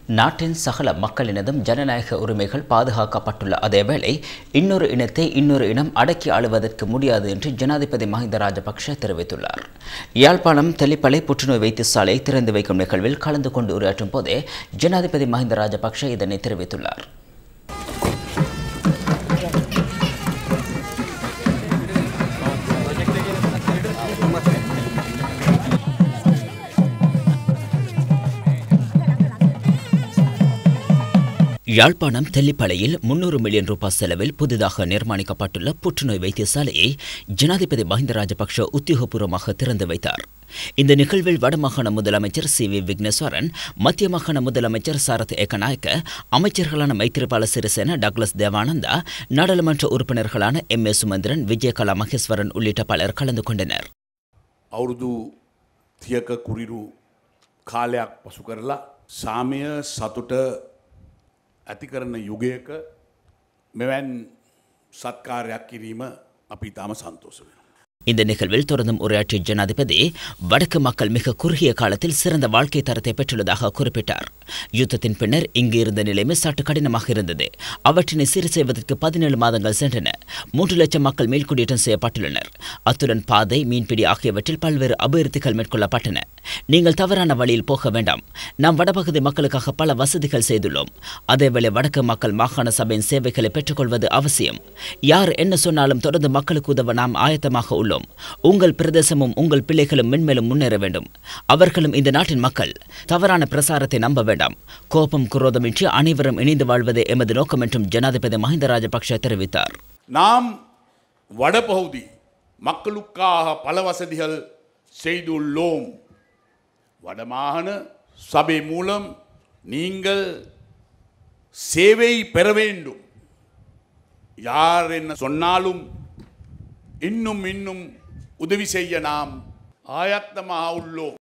நாட்டின் சகல மக்களினதும் ஜனநாயக உரிமைகள் பாதுகாக்கப்பட்டுள்ள அதேவேளை இன்னொரு இனத்தை இன்னொரு இனம் அடக்கி ஆளுவதற்கு முடியாது என்று ஜனாதிபதி மஹிந்த ராஜபக்ஷ தெரிவித்துள்ளார் யாழ்ப்பாணம் தெல்லிப்பளை புற்றுநோய் வைத்தியசாலையை திறந்து வைக்கும் நிகழ்வில் கலந்து கொண்டு உரையாற்றும் போதே ஜனாதிபதி மஹிந்த ராஜபக்ஷ இதனை தெரிவித்துள்ளார் யாழ்ப்பாணம் தெல்லிப்பளையில் முன்னூறு மில்லியன் ரூபாய் செலவில் புதிதாக நிர்மாணிக்கப்பட்டுள்ள புற்றுநோய் வைத்தியசாலையை ஜனாதிபதி மஹிந்த ராஜபக்ஷ உத்தியோகபூர்வமாக திறந்து வைத்தார் இந்த நிகழ்வில் வடமாகாண முதலமைச்சர் சி வி விக்னேஸ்வரன் மத்திய மாகாண முதலமைச்சர் சரத் ஏகநாயக்க அமைச்சர்களான மைத்திரிபால சிறிசேன டக்ளஸ் தேவானந்தா நாடாளுமன்ற உறுப்பினர்களான எம் ஏ சுமந்திரன் விஜயகலா மகேஸ்வரன் உள்ளிட்ட பலர் கலந்து கொண்டனர் අවුරුදු තියක කුරිරු කාලයක් පසු කරලා සාමය සතුට ඇති කරන යුගයක මෙවැන් සත්කාරයක් කිරීම අපි ඉතාම සන්තෝස වෙන. இந்த நிகழ்வில் தொடர்ந்தும் உரையாற்றிய ஜனாதிபதி வடக்கு மக்கள் மிக குறுகிய காலத்தில் சிறந்த வாழ்க்கை தரத்தை பெற்றுள்ளதாக குறிப்பிட்டார் யுத்தத்தின் பின்னர் இங்கு இருந்த நிலைமை சற்று கடினமாக இருந்தது அவற்றினை சீர் செய்வதற்கு பதினேழு மாதங்கள் சென்றன மூன்று லட்சம் மக்கள் மீள்குடியேற்றம் செய்யப்பட்டுள்ளனர் அத்துடன் பாதை மீன்பிடி ஆகியவற்றில் பல்வேறு அபிவிருத்திகள் மேற்கொள்ளப்பட்டன நீங்கள் தவறான வழியில் போக வேண்டாம் நாம் வடபகுதி மக்களுக்காக பல வசதிகள் செய்துள்ளோம் அதேவேளை வடக்கு மக்கள் மாகாண சபையின் சேவைகளை பெற்றுக்கொள்வது அவசியம் யார் என்ன சொன்னாலும் தொடர்ந்து மக்களுக்கு உதவ நாம் ஆயத்தமாக உள்ளோம் உங்கள் பிரதேசமும் உங்கள் பிள்ளைகளும் மென்மேலும் முன்னேற வேண்டும் அவர்களும் இந்த நாட்டின் மக்கள் தவறான பிரசாரத்தை நம்ப வேண்டாம் கோபம் குரோதமின்றி அனைவரும் இணைந்து வாழ்வதே எமது நோக்கம் என்றும் ஜனாதிபதி மஹிந்த ராஜபக்ஷ தெரிவித்தார் நாம் வடபகுதி மக்களுக்காக பல வசதிகள் செய்துள்ளோம் வடமாகாண சபை மூலம் நீங்கள் சேவை பெற வேண்டும் யார் என்ன சொன்னாலும் இன்னும் இன்னும் உதவி செய்ய நாம் ஆயத்தமாக உள்ளோம்